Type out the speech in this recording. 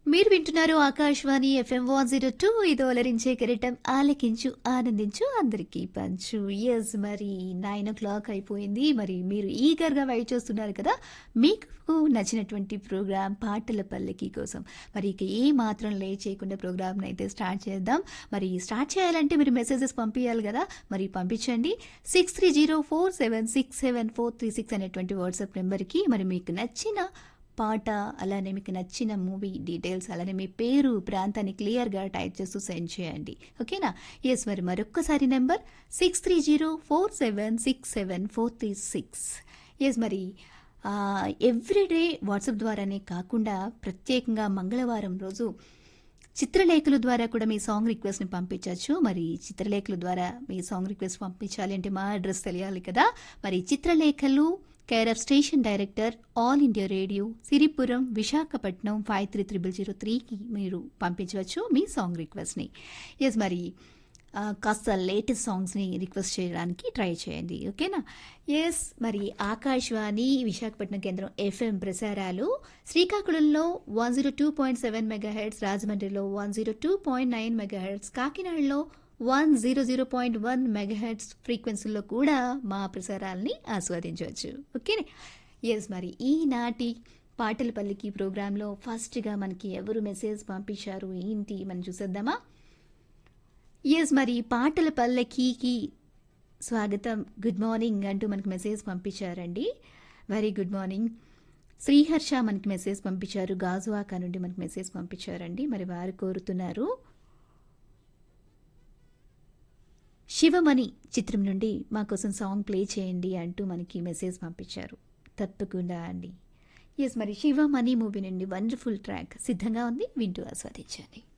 మీరు వింటున్నారు Akashvani FM one zero two ఇది అలరించే కిరీటం ఆలకించు ఆనందించు అందరికీ పంచు ఎస్ మరి నైన్ ఓ క్లాక్ అయిపోయింది మరి మీరు ఈగర్గా వెయిట్ చేస్తున్నారు కదా మీకు నచ్చినటువంటి ప్రోగ్రామ్ పాటల పల్లకి కోసం మరి ఇక ఏ మాత్రం లే చేయకుండా ప్రోగ్రామ్ని అయితే స్టార్ట్ చేద్దాం మరి స్టార్ట్ చేయాలంటే మీరు మెసేజెస్ పంపించాలి కదా మరి పంపించండి six three zero four seven six seven four three six అనేటువంటి వాట్సాప్ నెంబర్కి మరి మీకు నచ్చిన పాట అలానే మీకు నచ్చిన మూవీ డీటెయిల్స్ అలానే మీ పేరు ప్రాంతాన్ని క్లియర్గా టైప్ చేస్తూ సెండ్ చేయండి ఓకేనా ఎస్ మరి మరొక్కసారి number six three zero four seven six seven four three six yes మరి ఎవ్రీడే వాట్సాప్ ద్వారానే కాకుండా ప్రత్యేకంగా మంగళవారం రోజు చిత్రలేఖల ద్వారా కూడా మీ సాంగ్ రిక్వెస్ట్ని పంపించవచ్చు మరి చిత్రలేఖల ద్వారా మీ సాంగ్ రిక్వెస్ట్ పంపించాలి అంటే మా అడ్రస్ తెలియాలి కదా మరి చిత్రలేఖలు care of station director All India Radio Siripuram Visakhapatnam five three triple zero త్రీకి మీరు పంపించవచ్చు మీ సాంగ్ రిక్వెస్ట్ని ఎస్ మరి ఆ, కాస్త లేటెస్ట్ సాంగ్స్ని రిక్వెస్ట్ చేయడానికి ట్రై చేయండి ఓకేనా ఎస్ మరి ఆకాశవాణి విశాఖపట్నం కేంద్రం ఎఫ్ఎం ప్రసారాలు శ్రీకాకుళంలో one zero two point seven megahertz రాజమండ్రిలో one zero two point nine megahertz కాకినాడలో one zero zero point one megahertz ఫ్రీక్వెన్సీలో కూడా మా ప్రసారాలని ఆస్వాదించవచ్చు ఓకే ఎస్ మరి ఈనాటి పాటల పల్లికి ప్రోగ్రాంలో ఫస్ట్గా మనకి ఎవరు మెసేజ్ పంపించారు ఏంటి మనం చూసేద్దామా ఎస్ మరి పాటల పల్లకీకి స్వాగతం గుడ్ మార్నింగ్ అంటూ మనకి మెసేజ్ పంపించారండి వెరీ గుడ్ మార్నింగ్ శ్రీహర్ష మనకి మెసేజ్ పంపించారు గాజువాక నుండి మనకి మెసేజ్ పంపించారండి మరి వారు కోరుతున్నారు శివమణి చిత్రం నుండి మా కోసం సాంగ్ ప్లే చేయండి అంటూ మనకి మెసేజ్ పంపించారు తప్పకుండా అండి ఎస్ మరి శివమణి మూవీ నుండి వండర్ఫుల్ ట్రాక్ సిద్ధంగా ఉంది వింటూ ఆస్వాదించండి